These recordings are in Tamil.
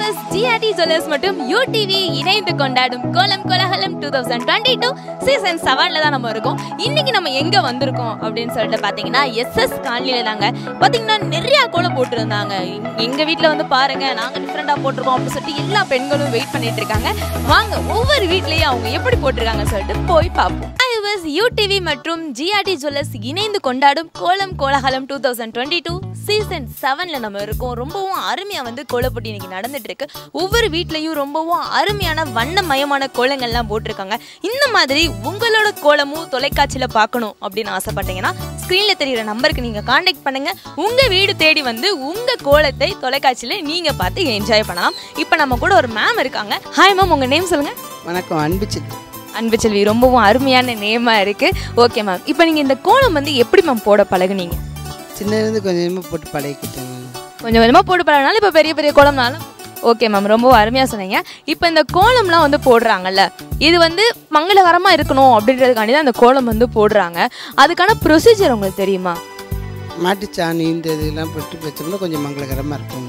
வியூவர்ஸ் ஜிஆர்டி ஜுவல்லர்ஸ் மற்றும் யூடிவி இணைந்து கொண்டாடும் Kolam Kolagalam two thousand twenty two season செவனில் தான் நம்ம இருக்கோம் இன்னைக்கு நம்ம எங்கே வந்திருக்கோம் அப்படின்னு சொல்லிட்டு பார்த்தீங்கன்னா எஸ்எஸ் காலனியில் தாங்க பார்த்தீங்கன்னா நிறையா கோலம் போட்டிருந்தாங்க எங்கள் வீட்டில் வந்து பாருங்க நாங்கள் டிஃப்ரெண்ட்டாக போட்டிருக்கோம் அப்படின்னு சொல்லிட்டு எல்லா பெண்களும் வெயிட் பண்ணிட்டு இருக்காங்க வாங்க ஒவ்வொரு வீட்லேயும் அவங்க எப்படி போட்டிருக்காங்க சொல்லிட்டு போய் பார்ப்போம் வியூவர்ஸ் யூடிவி மற்றும் ஜிஆர்டி ஜுவல்லர்ஸ் இணைந்து கொண்டாடும் Kolam Kolagalam two thousand twenty two season செவனில் நம்ம இருக்கோம் ரொம்பவும் அருமையாக வந்து கோலப்போட்டி இன்னைக்கு நடந்துட்டு இருக்கு ஒவ்வொரு வீட்லேயும் ரொம்பவும் அருமையான வண்ணமயமான கோலங்கள்லாம் போட்டிருக்காங்க இந்த மாதிரி உங்களோட கோலமும் தொலைக்காட்சியில் பார்க்கணும் அப்படின்னு ஆசைப்பட்டீங்கன்னா ஸ்க்ரீனில் தெரியுற நம்பருக்கு நீங்கள் காண்டாக்ட் பண்ணுங்க உங்கள் வீடு தேடி வந்து உங்கள் கோலத்தை தொலைக்காட்சியில் நீங்கள் பார்த்து என்ஜாய் பண்ணலாம் இப்போ நம்ம கூட ஒரு மேம் இருக்காங்க ஹாய் மேம் உங்கள் நேம் சொல்லுங்கள் வணக்கம் அன்பு சித்து அன்பு செல்வி ரொம்பவும் அருமையான நேமாக இருக்குது ஓகே மேம் இப்போ நீங்கள் இந்த கோலம் வந்து எப்படி மேம் போட பழகுனீங்க சின்னதுலேருந்து கொஞ்சமாக போட்டு பழகிக்கிட்டேங்க கொஞ்சம் கொஞ்சமாக போட்டு பழகினாலும் இப்போ பெரிய பெரிய கோலம்னாலும் ஓகே மேம் ரொம்ப அருமையாக சொன்னீங்க இப்போ இந்த கோலம்லாம் வந்து போடுறாங்கல்ல இது வந்து மங்களகரமாக இருக்கணும் அப்படின்றதுக்காண்டி தான் இந்த கோலம் வந்து போடுறாங்க அதுக்கான ப்ரொசீஜர் உங்களுக்கு தெரியுமா மாட்டுச்சாணி இந்த இதெல்லாம் போட்டு வச்சோம்னா கொஞ்சம் மங்களகரமாக இருக்கும்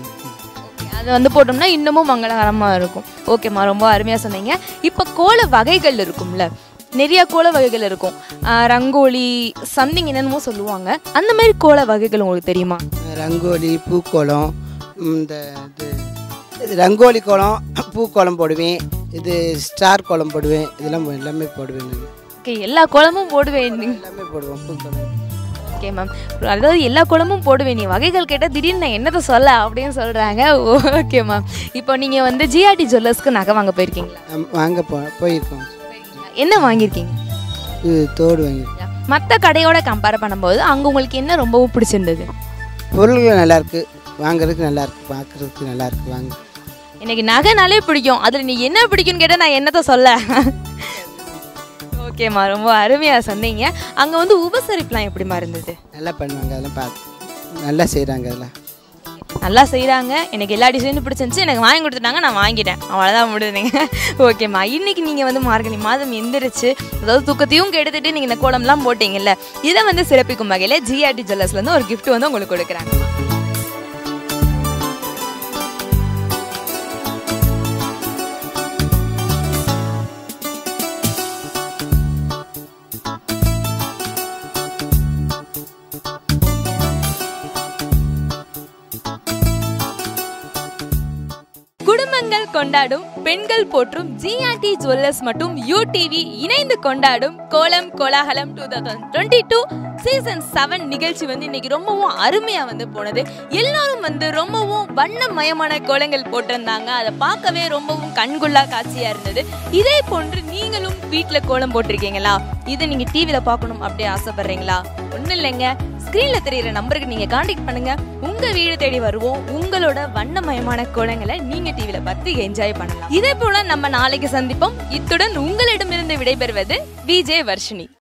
அது வந்து போட்டோம்னா இன்னமும் மங்களகரமாக இருக்கும் ஓகேம்மா ரொம்ப அருமையாக சொன்னீங்க இப்போ கோல வகைகள் இருக்கும்ல நிறைய கோல வகைகள் இருக்கும் ஆஹ் ரங்கோலி சம்திங் என்னென்னமோ சொல்லுவாங்க அந்த மாதிரி கோல வகைகள் உங்களுக்கு தெரியுமா ரங்கோலி பூக்கோலம் இந்த இது இது ரங்கோலி கோலம் பூக்கோலம் போடுவேன் இது ஸ்டார் கோலம் போடுவேன் இதெல்லாம் எல்லாமே போடுவேன் நான் ஓகே எல்லா கோலமும் போடுவேன் எல்லாமே போடுவேன் பூக்கோலம் ஓகே மேம் அதாவது எல்லா குளமும் போடுவேன் நீ வகைகள் கேட்டால் திடீர்னு நான் என்னத்தை சொல்ல அப்படின்னு சொல்கிறாங்க ஓகே மேம் இப்போ நீங்கள் வந்து ஜிஆர்டி ஜுவல்லர்ஸ்க்கு நகை வாங்க போயிருக்கீங்களா ஆம், வாங்க போ போயிருக்கோம் என்ன வாங்கியிருக்கீங்க இது தோடு வாங்கியிருக்கோம் மற்ற கடையோட கம்பேர் பண்ணும்போது அங்கே உங்களுக்கு என்ன ரொம்பவும் பிடிச்சிருந்தது பொருள்கள் நல்லா இருக்கு வாங்குறதுக்கு நல்லா இருக்கு பார்க்குறதுக்கு நல்லா இருக்கு வாங்க எனக்கு நகைனாலே பிடிக்கும் அதில் நீ என்ன பிடிக்கும்னு கேட்டால் நான் என்னத்தை சொல்ல ஓகேம்மா ரொம்ப அருமையாக சொன்னீங்க அங்கே வந்து உபசரிப்புலாம் எப்படிமா இருந்தது நல்லா பண்ணுவாங்க அதெல்லாம் பார்த்து நல்லா செய்கிறாங்க அதெல்லாம் நல்லா செய்கிறாங்க எனக்கு எல்லா டிசைனும் பிடிச்சிருந்துச்சு எனக்கு வாங்கி கொடுத்துட்டாங்க நான் வாங்கிட்டேன் அவ்வளோதான் முடியுதுங்க ஓகேம்மா இன்னைக்கு நீங்கள் வந்து மார்கழி மாதம் எந்திரிச்சு அதாவது தூக்கத்தையும் கெடுத்துட்டு நீங்கள் இந்த கோலம்லாம் போட்டீங்கல்ல இதை வந்து சிறப்பிக்கும் வகையில் ஜிஆர்டி ஜுவல்லர்ஸ்லேருந்து ஒரு gift வந்து உங்களுக்கு கொடுக்குறாங்க குடும்பங்கள் கொண்டாடும் பெண்கள் போற்றும் ஜிஆர்டி ஜுவல்லர்ஸ் மற்றும் யூடிவி இணைந்து கொண்டாடும் Kolam Kolagalam two thousand twenty two season seven நிகழ்ச்சி வந்து இன்னைக்கு ரொம்பவும் அருமையா வந்து போனது எல்லாரும் வந்து ரொம்பவும் வண்ணமயமான கோலங்கள் போட்டிருந்தாங்க அதை பார்க்கவே ரொம்பவும் கண்கொள்ளா காட்சியா இருந்தது இதே போன்று நீங்களும் வீட்ல கோலம் போட்டிருக்கீங்களா இதை நீங்க டிவில பார்க்கணும் அப்படியே ஆசைப்படுறீங்களா ஒன்றும் இல்லைங்க ஸ்க்ரீன்ல தெரியுற நம்பருக்கு நீங்க காண்டாக்ட் பண்ணுங்க உங்க வீடு தேடி வருவோம் உங்களோட வண்ணமயமான கோலங்களை நீங்க டிவில பார்த்து என்ஜாய் பண்ணலாம் இதே போல நம்ம நாளைக்கு சந்திப்போம் இத்துடன் உங்களிடமிருந்து விடைபெறுவது விஜய் வர்ஷினி